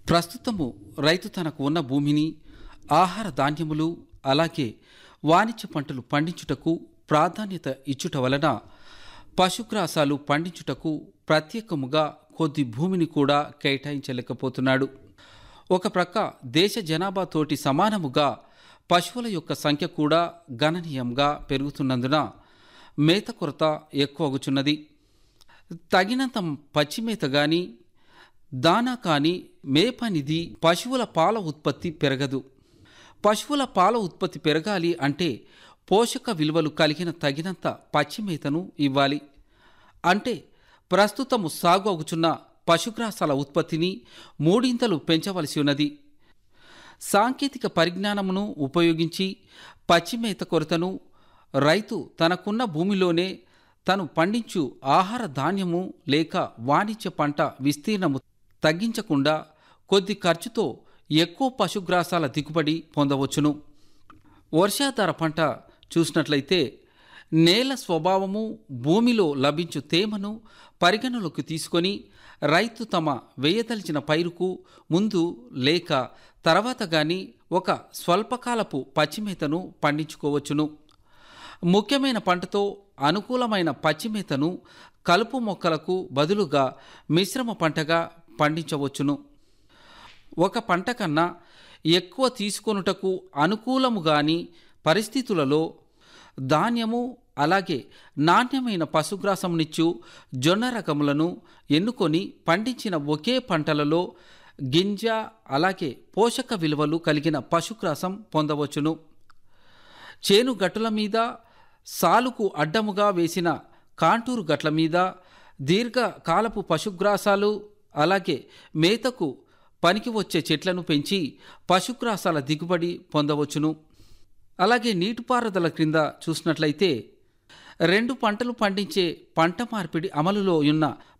ప్రస్తుతము రైతు తనకు ఉన్న భూమిని ఆహార ధాన్యములు అలాగే వాణిజ్య పంటలు పండించుటకు ప్రాధాన్యత ఇచ్చుట వలన పశుగ్రాసాలు పండించుటకు ప్రత్యేకముగా కొద్ది భూమిని కూడా కేటాయించలేకపోతున్నాడు ఒక ప్రక్క దేశ జనాభాతోటి సమానముగా పశువుల యొక్క సంఖ్య కూడా గణనీయంగా పెరుగుతున్నందున మేత కొరత ఎక్కువగుచున్నది తగినంత పచ్చిమేత గాని దానా కానీ మేపనిది పశువుల పాల ఉత్పత్తి పెరగదు పశువుల పాల ఉత్పత్తి పెరగాలి అంటే పోషక విలువలు కలిగిన తగినంత పచ్చిమేతను ఇవ్వాలి అంటే ప్రస్తుతము సాగు అగుచున్న పశుగ్రాసాల ఉత్పత్తిని మూడింతలు పెంచవలసి ఉన్నది సాంకేతిక పరిజ్ఞానమును ఉపయోగించి పచ్చిమేత కొరతను రైతు తనకున్న భూమిలోనే తను పండించు ఆహార ధాన్యము లేక వాణిజ్య పంట విస్తీర్ణము తగ్గించకుండా కొద్ది ఖర్చుతో ఎక్కువ పశుగ్రాసాల దిగుబడి పొందవచ్చును వర్షాధార పంట చూసినట్లయితే నేల స్వభావము భూమిలో లభించు తేమను పరిగణలోకి తీసుకొని రైతు తమ వేయదలిచిన పైరుకు ముందు లేక తర్వాత గాని ఒక స్వల్పకాలపు పచ్చిమేతను పండించుకోవచ్చును ముఖ్యమైన పంటతో అనుకూలమైన పచ్చిమేతను కలుపు మొక్కలకు బదులుగా మిశ్రమ పంటగా పండించవచ్చును ఒక పంట కన్నా ఎక్కువ తీసుకొనుటకు అనుకూలము గాని పరిస్థితులలో ధాన్యము అలాగే నాణ్యమైన పశుగ్రాసంనిచ్చు జొన్న రకములను ఎన్నుకొని పండించిన ఒకే పంటలలో గింజ అలాగే పోషక విలువలు కలిగిన పశుగ్రాసం పొందవచ్చును చేను గట్టుల మీద సాలుకు అడ్డముగా వేసిన కాంటూరు గట్ల మీద దీర్ఘకాలపు పశుగ్రాసాలు అలాగే మేతకు పనికి వచ్చే చెట్లను పెంచి పశుగ్రాసాల దిగుబడి పొందవచ్చును అలాగే నీటిపారుదల క్రింద చూసినట్లయితే రెండు పంటలు పండించే పంట మార్పిడి అమలులో ఉన్న